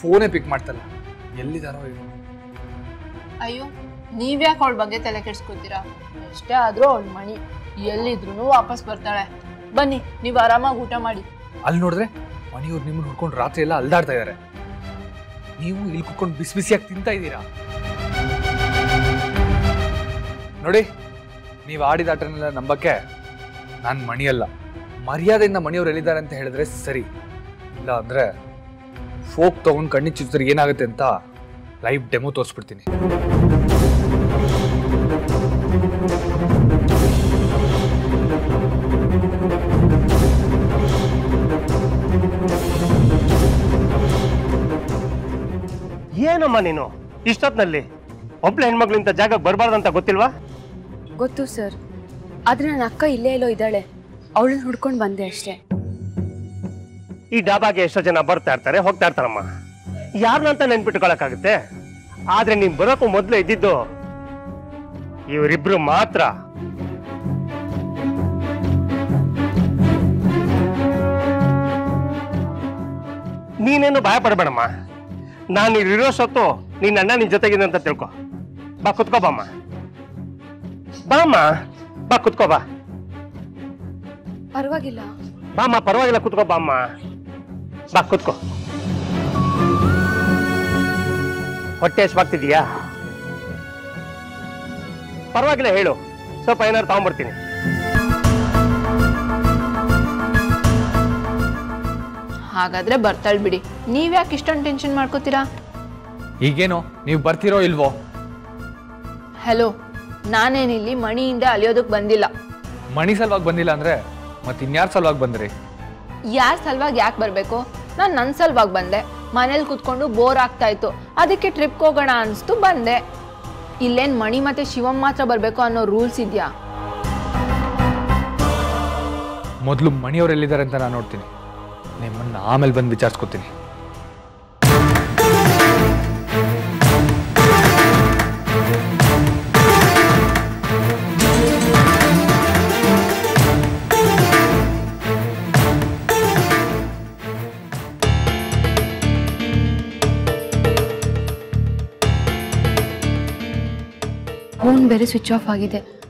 ಫೋನೇ ಪಿಕ್ ಮಾಡ್ತಲ್ಲ ಎಲ್ಲಿದಾರೋ ಇವ್ರು ಅಯ್ಯೋ ನೀವ್ಯಾಕೆ ಅವಳ ಬಗ್ಗೆ ತಲೆ ಕೆಡ್ಸ್ಕೊತೀರಾ ಎಷ್ಟೇ ಆದ್ರೂ ಅವಳ ಮಣಿ ಎಲ್ಲಿದ್ರು ವಾಪಸ್ ಬರ್ತಾಳೆ ಬನ್ನಿ ನೀವು ಆರಾಮಾಗಿ ಊಟ ಮಾಡಿ ಅಲ್ಲಿ ನೋಡಿದ್ರೆ ಮನೆಯವ್ರು ನಿಮ್ಮನ್ನ ಹುಡ್ಕೊಂಡು ರಾತ್ರಿ ಎಲ್ಲ ಅಲ್ದಾಡ್ತಾ ಇದ್ದಾರೆ ನೀವು ಇಲ್ಲಿ ಕುತ್ಕೊಂಡು ಬಿಸಿ ಬಿಸಿಯಾಗಿ ತಿಂತಾ ಇದ್ದೀರಾ ನೋಡಿ ನೀವು ಆಡಿದ ಆಟನೆಲ್ಲ ನಂಬಕ್ಕೆ ನಾನು ಮಣಿಯಲ್ಲ ಮರ್ಯಾದೆಯಿಂದ ಮಣಿಯವ್ರು ಎಲ್ಲಿದ್ದಾರೆ ಅಂತ ಹೇಳಿದ್ರೆ ಸರಿ ಇಲ್ಲ ಅಂದ್ರೆ ಫೋಕ್ ತಗೊಂಡು ಕಣ್ಣಿಗೆ ಚುಚ್ಚಿದ್ರೆ ಏನಾಗುತ್ತೆ ಅಂತ ಲೈವ್ ಡೆಮೋ ತೋರಿಸ್ಬಿಡ್ತೀನಿ ಏನಮ್ಮ ನೀನು ಇಷ್ಟೊತ್ನಲ್ಲಿ ಒಬ್ಳೆ ಹೆಣ್ಮಕ್ಳು ಇಂಥ ಜಾಗಕ್ಕೆ ಬರಬಾರ್ದಂತ ಗೊತ್ತಿಲ್ವಾ ಗೊತ್ತು ಸರ್ ಆದ್ರೆ ನನ್ನ ಅಕ್ಕ ಇಲ್ಲೇ ಎಲ್ಲೋ ಇದ್ದಾಳೆ ಅವಳನ್ನ ಹುಡ್ಕೊಂಡು ಬಂದೆ ಅಷ್ಟೇ ಈ ಡಾಬಾಗೆ ಎಷ್ಟೋ ಜನ ಬರ್ತಾ ಇರ್ತಾರೆ ಹೋಗ್ತಾ ಇರ್ತಾರಮ್ಮ ಯಾರನ್ನಂತ ನೆನ್ಪಿಟ್ಕೊಳಕ್ಕಾಗುತ್ತೆ ಆದ್ರೆ ನೀನ್ ಬರೋಕ್ಕೂ ಮೊದಲು ಇದ್ದಿದ್ದು ಇವರಿಬ್ರು ಮಾತ್ರ ನೀನೇನು ಭಯ ಪಡಬೇಡಮ್ಮ ನಾನು ಇರೋ ಸೊತ್ತು ನಿನ್ನ ಅಣ್ಣ ನಿನ್ ಜೊತೆಗಿದೆ ಅಂತ ತಿಳ್ಕೊ ಬಾ ಕುತ್ಕೋ ಬಾಮ್ಮ ಬಾಮ್ಮ ಬಾ ಕುತ್ಕೋ ಬಾ ಪರವಾಗಿಲ್ಲ ಬಾಮ್ಮ ಪರವಾಗಿಲ್ಲ ಕುತ್ಕೋ ಬಾಮ್ಮ ಬಾ ಕುತ್ಕೋ ಹೊಟ್ಟೆ ಹಸ್ವಾಗ್ತಿದ್ಯಾ ಪರವಾಗಿಲ್ಲ ಹೇಳು ಸ್ವಲ್ಪ ಏನಾದ್ರು ತಗೊಂಡ್ಬರ್ತೀನಿ ಹಾಗಾದ್ರೆ ಬರ್ತಾಳ್ ಬಿಡಿ ನೀವ್ಯಾಕೆ ಇಷ್ಟೊಂದು ಟೆನ್ಷನ್ ಮಾಡ್ಕೋತೀರಾ ಈಗೇನು ನೀವು ಬರ್ತಿರೋ ಇಲ್ವೋ ಹಲೋ ನಾನೇನಿಲ್ಲಿ ಮಣಿಯಿಂದ ಅಲಿಯೋದಕ್ಕೆ ಬಂದಿಲ್ಲ ಮಣಿ ಸಲುವಾಗಿ ಬಂದಿಲ್ಲ ಅಂದ್ರೆ ಮತ್ತೆ ಇನ್ಯಾರ ಸಲುವಾಗಿ ಬಂದ್ರಿ ಯಾರ ಸಲುವಾಗಿ ಯಾಕೆ ಬರಬೇಕು ನಾನು ನನ್ನ ಸಲುವಾಗಿ ಬಂದೆ ಮನೇಲಿ ಕುತ್ಕೊಂಡು ಬೋರ್ ಆಗ್ತಾ ಇತ್ತು ಅದಕ್ಕೆ ಟ್ರಿಪ್ಗೆ ಹೋಗೋಣ ಅನಿಸ್ತು ಬಂದೆ ಇಲ್ಲೇನು ಮಣಿ ಮತ್ತೆ ಶಿವಮ್ ಮಾತ್ರ ಬರಬೇಕು ಅನ್ನೋ ರೂಲ್ಸ್ ಇದೆಯಾ ಮೊದಲು ಮಣಿಯವ್ರು ಎಲ್ಲಿದ್ದಾರೆ ಅಂತ ನಾನು ನೋಡ್ತೀನಿ ನಿಮ್ಮನ್ನ ಆಮೇಲೆ ಬಂದು ವಿಚಾರಿಸ್ಕೊತೀನಿ ಫೋನ್ ಬೇರೆ ಸ್ವಿಚ್ ಆಫ್ ಆಗಿದೆ